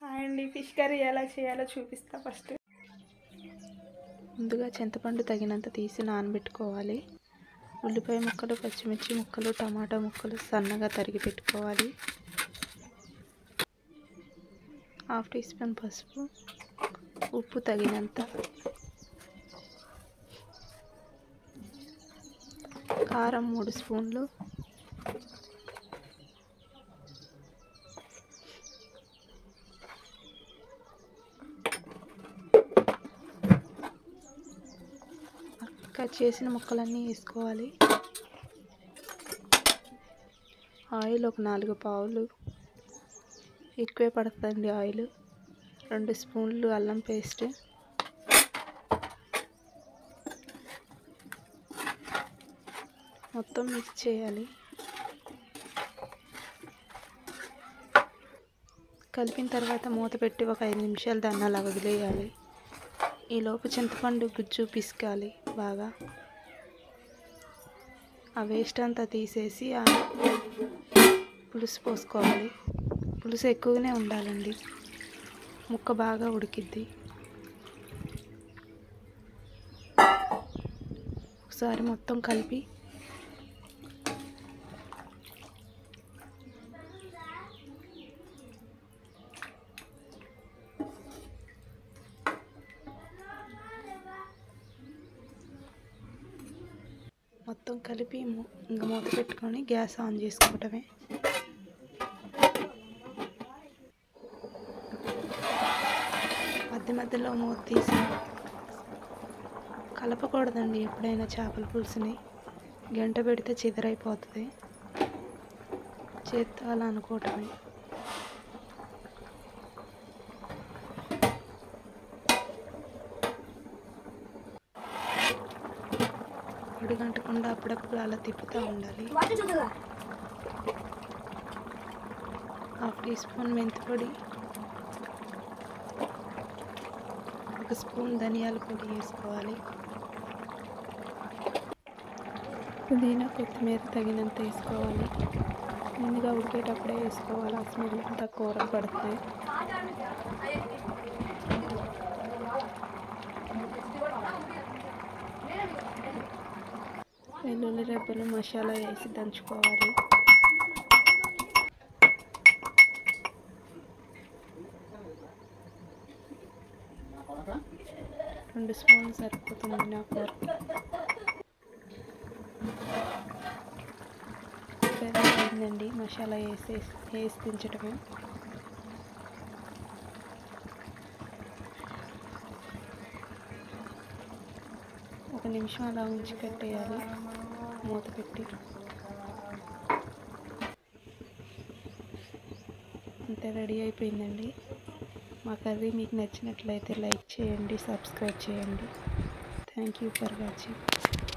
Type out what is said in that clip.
hi అండి fish curry ఎలా చేయాలో చూపిస్తా ఫస్ట్ ముందుగా చింతపండు తగినంత తీసి నానబెట్టుకోవాలి ఉల్లిపాయ ముక్కలు పచ్చిమిర్చి ముక్కలు టమాటా ముక్కలు సన్నగా తరిగి పెట్టుకోవాలి హాఫ్ టీ స్పూన్ పసుపు ఉప్పు తగినంత కారం మూడు స్పూన్లు కట్ చేసిన ముక్కలన్నీ వేసుకోవాలి ఆయిల్ ఒక నాలుగు పావులు ఎక్కువే పడుతుందండి ఆయిల్ రెండు స్పూన్లు అల్లం పేస్ట్ మొత్తం మిక్స్ చేయాలి కలిపిన తర్వాత మూత పెట్టి ఒక ఐదు నిమిషాలు దాన్ని అలా వదిలేయాలి ఈలోపు చింతపండు గుజ్జు పిసకాలి బాగా ఆ వేస్ట్ అంతా తీసేసి ఆ పులుసు పోసుకోవాలి పులుసు ఎక్కువగానే ఉండాలండి ముక్క బాగా ఉడికిద్ది ఒకసారి మొత్తం కలిపి మొత్తం కలిపి ము- ఇంక మూత పెట్టుకొని గ్యాస్ ఆన్ చేసుకోవటమే మధ్య మధ్యలో మూత తీసి కలపకూడదండి ఎప్పుడైనా చేపల పులుసుని గంట పెడితే చిదరైపోతుంది చేత్తో అలా అనుకోవటమే అడుగంటకుండా అప్పుడప్పుడు అలా తిప్పుతూ ఉండాలి హాఫ్ టీ స్పూన్ మెంతిపొడి ఒక స్పూన్ ధనియాల పొడి వేసుకోవాలి పుదీనా కొత్తిమీర తగినంత వేసుకోవాలి ముందుగా ఉడికేటప్పుడే వేసుకోవాలి ఆ స్మెల్ అంతా కూర పడుతుంది వెల్లుల్లి రెబ్బలు మసాలా వేసి దంచుకోవాలి రెండు స్పూన్లు సరిపోతుంది నా కూర అయిందండి మసాలా వేసి వేసి దించడమే ఒక నిమిషం అలా ఉంచి పెట్టేయాలి మూత పెట్టి అంతే రెడీ అయిపోయిందండి మా కర్రీ మీకు నచ్చినట్లయితే లైక్ చేయండి సబ్స్క్రైబ్ చేయండి థ్యాంక్ యూ ఫర్ వాచింగ్